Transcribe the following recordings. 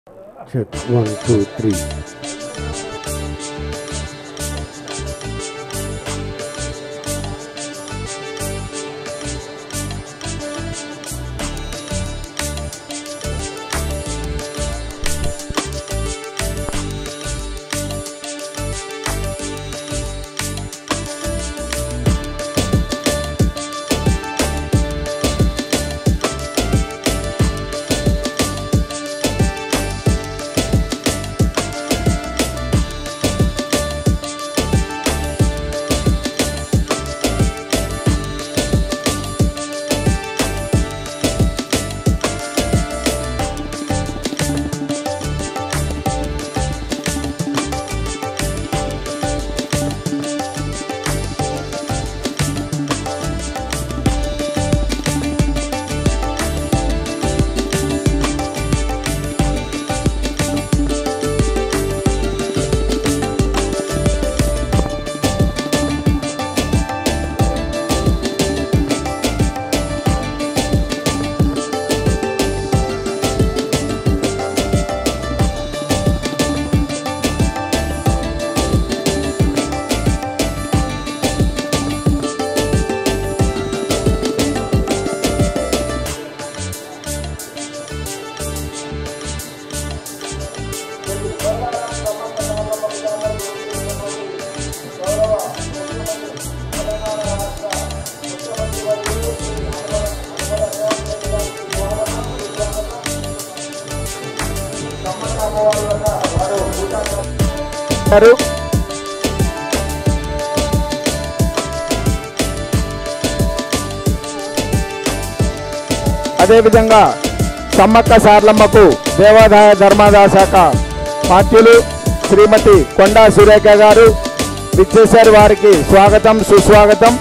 Check one, two, three. గారు అదేవిధంగా సమ్మక్క సార్లమ్మకు దేవాదాయ ధర్మాదాయ శాఖ పార్టీలు శ్రీమతి కొండా సురేఖ గారు విచ్చేశారు వారికి స్వాగతం సుస్వాగతం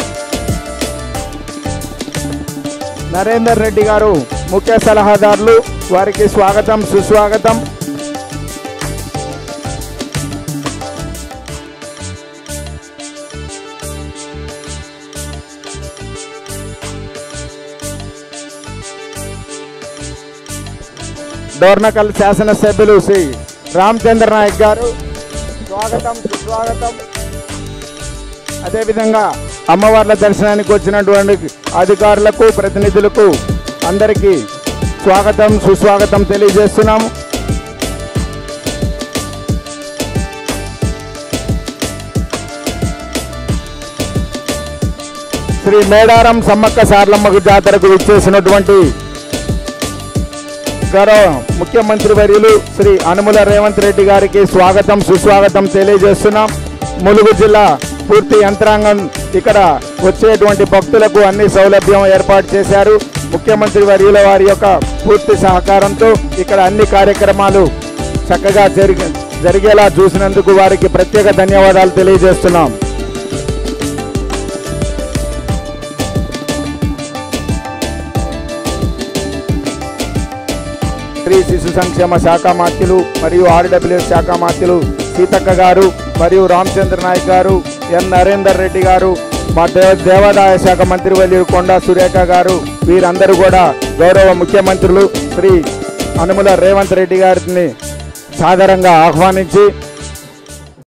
నరేందర్ రెడ్డి గారు ముఖ్య సలహాదారులు వారికి స్వాగతం సుస్వాగతం డోర్నకల్ శాసనసభ్యులు శ్రీ రామచంద్ర నాయక్ గారు స్వాగతం సుస్వాగతం అదేవిధంగా అమ్మవార్ల దర్శనానికి వచ్చినటువంటి అధికారులకు ప్రతినిధులకు అందరికీ స్వాగతం సుస్వాగతం తెలియజేస్తున్నాము శ్రీ మేడారం సమ్మక్క సార్లమ్మకు జాతరకు విచ్చేసినటువంటి గౌరవ ముఖ్యమంత్రి వర్యులు శ్రీ అనుముల రేవంత్ రెడ్డి గారికి స్వాగతం సుస్వాగతం తెలియజేస్తున్నాం ములుగు జిల్లా పూర్తి యంత్రాంగం ఇక్కడ వచ్చేటువంటి భక్తులకు అన్ని సౌలభ్యం ఏర్పాటు చేశారు ముఖ్యమంత్రి వర్యుల వారి యొక్క పూర్తి సహకారంతో ఇక్కడ అన్ని కార్యక్రమాలు చక్కగా జరిగి జరిగేలా చూసినందుకు వారికి ప్రత్యేక ధన్యవాదాలు తెలియజేస్తున్నాం స్త్రీ శిశు సంక్షేమ శాఖ మాత్యులు మరియు ఆర్డబ్ల్యూఎస్ శాఖ మాత్యులు సీతక్క గారు మరియు రామచంద్ర నాయక్ గారు ఎన్ నరేందర్ రెడ్డి గారు మా దేవ దేవాదాయ శాఖ మంత్రి వర్యులు కొండా సురేఖ గారు వీరందరూ కూడా గౌరవ ముఖ్యమంత్రులు శ్రీ అనుముల రేవంత్ రెడ్డి గారిని సాదరంగా ఆహ్వానించి